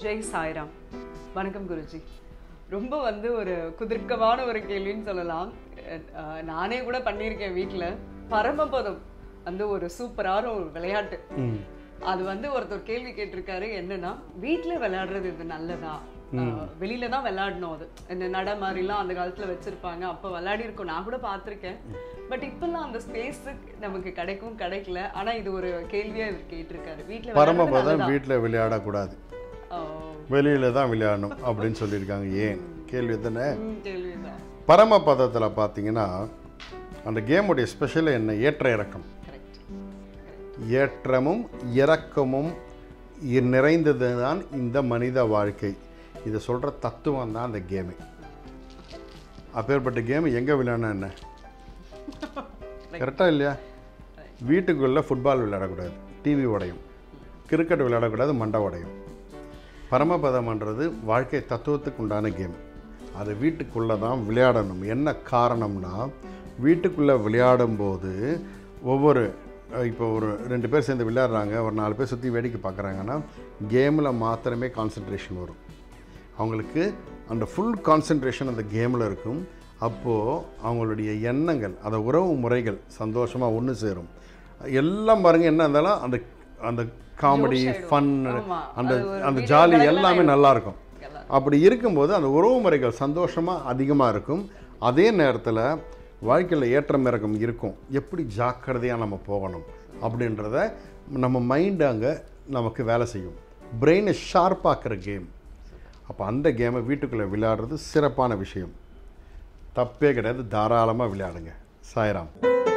ஜெய் சாய்ராம் வணக்கம் குருஜி ரொம்ப வந்து ஒரு குதிர்க்கமான ஒரு கேள்வின்னு சொல்லலாம் அஹ் நானே கூட பண்ணியிருக்கேன் வீட்டில் பரமபதம் வந்து ஒரு சூப்பரான ஒரு விளையாட்டு அது வந்து ஒருத்தர் கேள்வி கேட்டிருக்காரு என்னன்னா வீட்ல விளையாடுறது இது நல்லதா அஹ் வெளியில தான் விளையாடணும் அது இந்த நட மாதிரிலாம் அந்த காலத்துல வச்சிருப்பாங்க அப்ப விளையாடி இருக்கோம் நான் கூட பார்த்திருக்கேன் பட் இப்பெல்லாம் அந்த ஸ்பேஸ் நமக்கு கிடைக்கும் கிடைக்கல ஆனா இது ஒரு கேள்வியா இவர் கேட்டிருக்காரு வீட்ல விளையாடுறது பரமபதம் நல்லதா? வீட்டில் விளையாடக்கூடாது அஹ் வெளியில தான் விளையாடணும் அப்படின்னு சொல்லியிருக்காங்க ஏன் கேள்வி தானே ம், கேள்விதான் பரமபதத்தில் பார்த்தீங்கன்னா அந்த கேமுடைய ஸ்பெஷல் என்ன ஏற்ற இறக்கம் கரெக்ட் ஏற்றமும் இறக்கமும் இ- நிறைந்தது தான் இந்த மனித வாழ்க்கை இதை சொல்கிற தத்துவம் தான் அந்த கேமு அப்பேற்பட்ட கேம் எங்கே விளையாடணும் என்ன கரெக்டாக இல்லையா வீட்டுக்குள்ளே ஃபுட்பால் விளையாடக்கூடாது டிவி உடையும் கிரிக்கெட் விளையாடக்கூடாது மண்டை உடையும் பரமபதம்ன்றது வாழ்க்கை தத்துவத்துக்கு உண்டான கேம் அது வீட்டுக்குள்ளே தான் விளையாடணும் என்ன காரணம்னா வீட்டுக்குள்ளே விளையாடும்போது ஒவ்வொரு அஹ், இப்போ ஒரு ரெண்டு பேர் சேர்ந்து விளையாடுறாங்க ஒரு நாலு பேர் சுற்றி வேடிக்கை பார்க்குறாங்கன்னா கேமில் மாத்திரமே கான்சன்ட்ரேஷன் வரும் அவங்களுக்கு அந்த ஃபுல் கான்சன்ட்ரேஷன் அந்த கேமில் இருக்கும் அப்போது அவங்களுடைய எண்ணங்கள் அந்த உறவு முறைகள் சந்தோஷமாக ஒன்று சேரும் எல்லாம் பாருங்கள் என்ன இருந்தாலும் அந்த அந்த காமெடி ஜோஷ் ஃபன் ஆமா. அந்த அது ஒரு அந்த வீடியோ ஜாலி கலகலன்னு எல்லாமே ஆயிடும். நல்லா இருக்கும் எல்லாம். அப்படி இருக்கும்போது அந்த உறவு முறைகள் சந்தோஷமாக அதிகமாக இருக்கும் அதே நேரத்தில் வாழ்க்கையில் ஏற்றம் இறக்கம் இருக்கும் எப்படி ஜாக்கிரதையாக நம்ம போகணும் அப்படின்றத நம்ம மைண்டு அங்கே நமக்கு வேலை செய்யும் பிரெயினை ஷார்ப்பாக்குற கேம் அப்போ அந்த கேமை வீட்டுக்குள்ளே விளையாடுறது சிறப்பான விஷயம் தப்பே கிடையாது தாராளமாக விளையாடுங்க சாய்ராம்